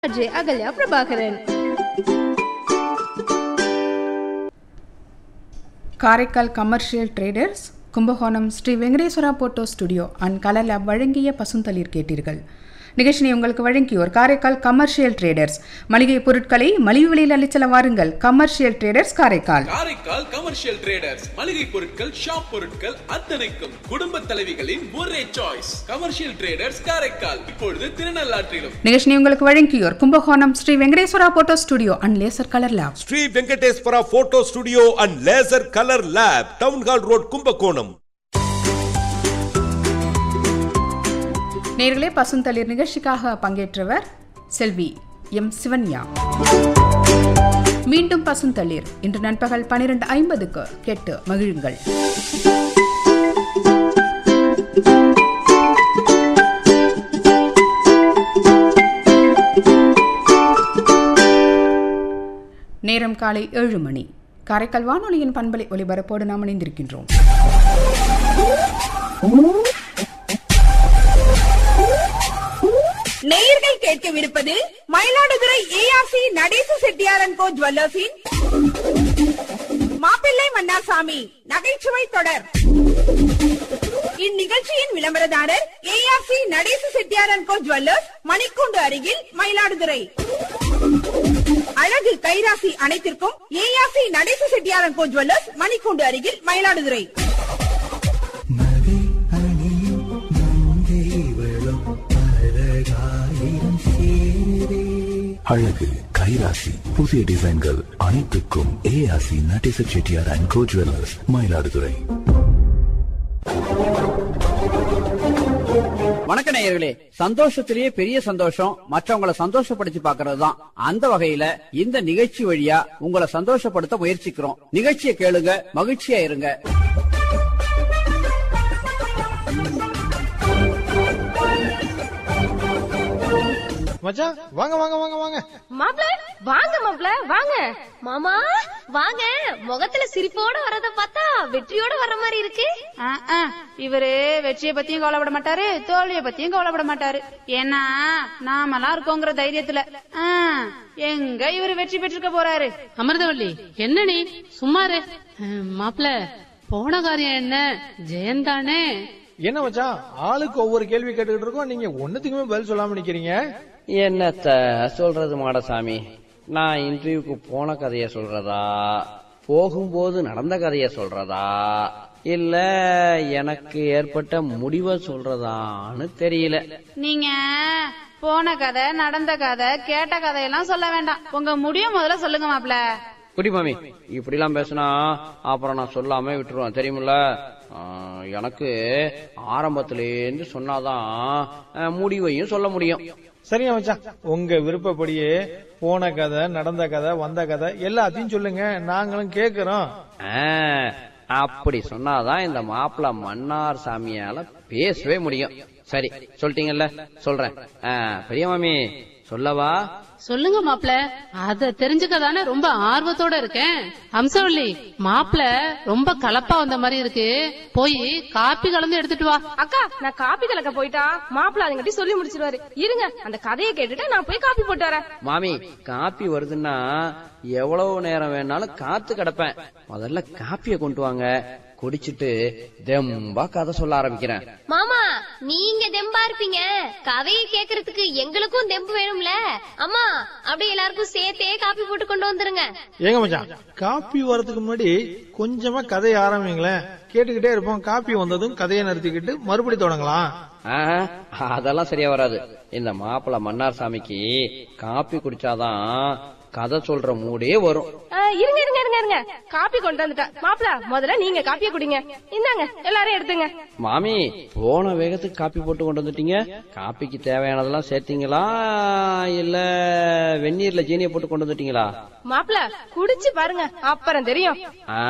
Ajay Ahalya Prabhakaran Karaikal commercial traders Kumbakonam Shri Venkateswara photo studio and colour lab வழங்கிய பசுந்தளிர் கேட்டீர்கள் நிகழ்ச்சியை உங்களுக்கு வழங்கியோர் காரைக்கால் கமர்ஷியல் ட்ரேடர்ஸ் மளிகை பொருட்களை மலிவு விலையில் அளிச்சல வாருங்கள் commercial traders Karaikal Karaikal commercial traders மளிகை பொருட்கள் ஷாப் பொருட்கள் அத்தனைக்கும் குடும்ப தலைவிகளின் ஒரே சாய்ஸ் கமர்ஷியல் ட்ரேடர்ஸ் காரைக்கால் இப்பொழுது திருநள்ளாற்றிலும் நிகழ்ச்சியை உங்களுக்கு வழங்கியோர் Kumbakonam Shri Venkateswara photo studio and laser colour lab Shri Venkateswara photo studio and laser colour lab town hall road Kumbakonam நேர்களே பசுந்தளிர் நிகழ்ச்சிக்காக பங்கேற்றவர் செல்வி எம் சிவன்யா மீண்டும் பசுந்தளிர் இன்று நண்பகல் பனிரெண்டு ஐம்பதுக்கு கேட்டு மகிழுங்கள் நேரம் காலை ஏழு மணி காரைக்கால் வானொலியின் பண்பலை ஒலிபரப்போடு நாம் இணைந்திருக்கின்றோம் நேயர்கள் கேட்கவிருப்பது மயிலாடுதுறை ஏஆர்சி நடேச செட்டியாரன் கோ ஜுவல்லர்ஸின் மாப்பிள்ளை மன்னார்சாமி நகைச்சுவை தொடர் இந்நிகழ்ச்சியின் விளம்பரதாரர் ஏஆர்சி நடேச செட்டியாரன் கோ ஜுவல்லர்ஸ் மணிக்கூண்டு அருகில் மயிலாடுதுறை அழகு கைராசி அனைத்திற்கும் ஏஆர்சி நடேச செட்டியாரன் கோ ஜுவல்லர்ஸ் மணிக்கூண்டு அருகில் மயிலாடுதுறை மதி அணியும் மங்கை விழும் அழகாயிரம் சேரே அழகு கைராசி புதிய டிசைன்கள் அனைத்துக்கும் ஏஆசி Nadesa Chettiar and co jewellers Mayiladuthurai வணக்க நேயர்களே சந்தோஷத்திலேயே பெரிய சந்தோஷம் மற்றவங்களை சந்தோஷப்படுத்தி பாக்குறது தான் அந்த வகையில இந்த நிகழ்ச்சி வழியா உங்களை சந்தோஷப்படுத்த முயற்சிக்கிறோம் நிகழ்ச்சியை கேளுங்க மகிழ்ச்சியா இருங்க மச்சான் வாங்க வாங்க வாங்க வாங்க மாப்ள வாங்க மாப்ள வாங்க மாமா வாங்க முகத்துல சிரிப்போட வரத பார்த்தா வெற்றியோட வர மாதிரி இருக்கு இவரு வெற்றிய பத்தியும் கவலைப்பட மாட்டாரு தோல்விய பத்தியும் கவலைப்பட மாட்டாரு ஏன்னா நாமெல்லாம் இருக்கோங்கிற தைரியத்துல ஆ, எங்க இவரு வெற்றி பெற்றிருக்க போறாரு அமிர்தவள்ளி என்ன நீ சும்மாரு மாப்பிள போன காரியம் என்ன ஜெயந்தானே என்ன மச்சான் ஆளுக்கு ஒவ்வொரு கேள்வி கேட்டுக்கிட்டு இருக்கோம் நீங்க ஒண்ணுத்துக்குமே பதில் சொல்லாம நிக்கிறீங்க என்னத்த சொல்றது மாடசாமி நான் இன்டர்வியூக்கு போன கதைய சொல்றதா போகும்போது நடந்த கதைய சொல்றதா இல்ல எனக்கு ஏற்பட்ட முடிவை சொல்றதான்னு தெரியல நீங்க போன கதை நடந்த கதை கேட்ட கதையெல்லாம் சொல்ல வேண்டாம் உங்க முடிய முதல்ல சொல்லுங்க மாப்ள குடி மாமி இப்படிலாம் பேசினா அப்புறம் நான் சொல்லாம விட்டுருவேன் தெரியுமில்ல ஆ, எனக்கு ஆரம்பத்திலேருந்து சொன்னாதான் ஆ, முடிவையும் சொல்ல முடியும் சரியா மச்சான் உங்க விருப்பப்படியே போன கதை நடந்த கதை வந்த கதை எல்லாத்தையும் சொல்லுங்க நாங்களும் கேக்குறோம் ஆ, அப்படி சொன்னாதான் இந்த மாப்பிள்ள மன்னார் சாமியால பேசவே முடியும் சரி சொல்லிட்டீங்கல்ல சொல்றேன் ஆ, பெரிய மாமி சொல்லவா சொல்லுங்க மாப்பிள அத தெரிஞ்சுக்க தானே ரொம்ப ஆர்வத்தோட இருக்கேன் அம்சவள்ளி மாப்பிள ரொம்ப கலப்பா வந்த மாதிரி இருக்கு போய் காப்பி கலந்து எடுத்துட்டு வா அக்கா நான் காப்பி கலக்க போயிட்டா மாப்பிள அதுங்கட்டி சொல்லி முடிச்சிருவாரு இருங்க அந்த கதையை கேட்டுட்டு நான் போய் காப்பி போட்டு வரேன் மாமி காப்பி வருதுன்னா எவ்வளவு நேரம் வேணாலும் காத்து கிடப்பேன் முதல்ல காப்பிய கொண்டு வாங்க குடிச்சிட்டு தெம்பா கதை சொல்ல ஆரம்பிக்கிறேன் மாமா நீங்க தெம்பா இருப்பீங்க கதையை கேக்குறதுக்கு எங்களுக்கும் தெம்பு வேணும்ல அம்மா அப்படியே எல்லாருக்கும் சேர்த்தே காப்பி போட்டு கொண்டு வந்துருங்க ஏங்க மச்சான் காப்பி வரதுக்கு முன்னாடி கொஞ்சமா கதையை ஆரம்பிங்களேன் கேட்டுக்கிட்டே இருப்போம் காப்பி வந்ததும் கதையை நிறுத்திக்கிட்டு மறுபடி தொடங்கலாம் ஆஹா, அதெல்லாம் சரியா வராது இந்த மாப்பிள்ள மன்னார் சாமிக்கு காப்பி குடிச்சாதான் கதை சொல்ற மூடே வரும் ஆ, இருங்க இருங்க இருங்க இருங்க காப்பி கொண்டு வந்துட்டா மாப்பிள முதல்ல நீங்க காப்பிய குடிங்க இந்தாங்க எல்லாரும் எடுத்துங்க மாமி போன வேகத்துக்கு காப்பி போட்டு கொண்டு வந்துட்டீங்க காப்பிக்கு தேவையானதெல்லாம் சேர்த்தீங்களா இல்ல வெந்நீர்ல ஜீனியை போட்டு கொண்டு வந்துட்டீங்களா மாப்பிள குடிச்சு பாருங்க அப்புறம் தெரியும் ஆ.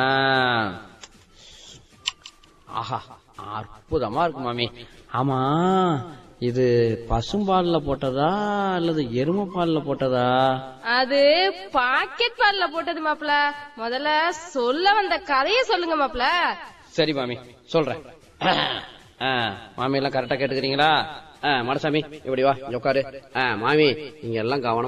ஆஹா அற்புதமா இருக்கு மாமி ஆமா இது பசும்பால்ல போட்டதா அல்லது எருமை பால்ல போட்டதா அது பாக்கெட் பால்ல போட்டது மாப்பிள முதல்ல சொல்ல வந்த கதைய சொல்லுங்க மாப்பிள சரி மாமி சொல்றேன் ஆ, மாமி எல்லாம் கரெக்டா கேட்டுக்கிறீங்களா ஆ, மடசாமி இப்படி வா இங்க உட்காரு ஆ, மாமி நீங்க எல்லாம் கவனமா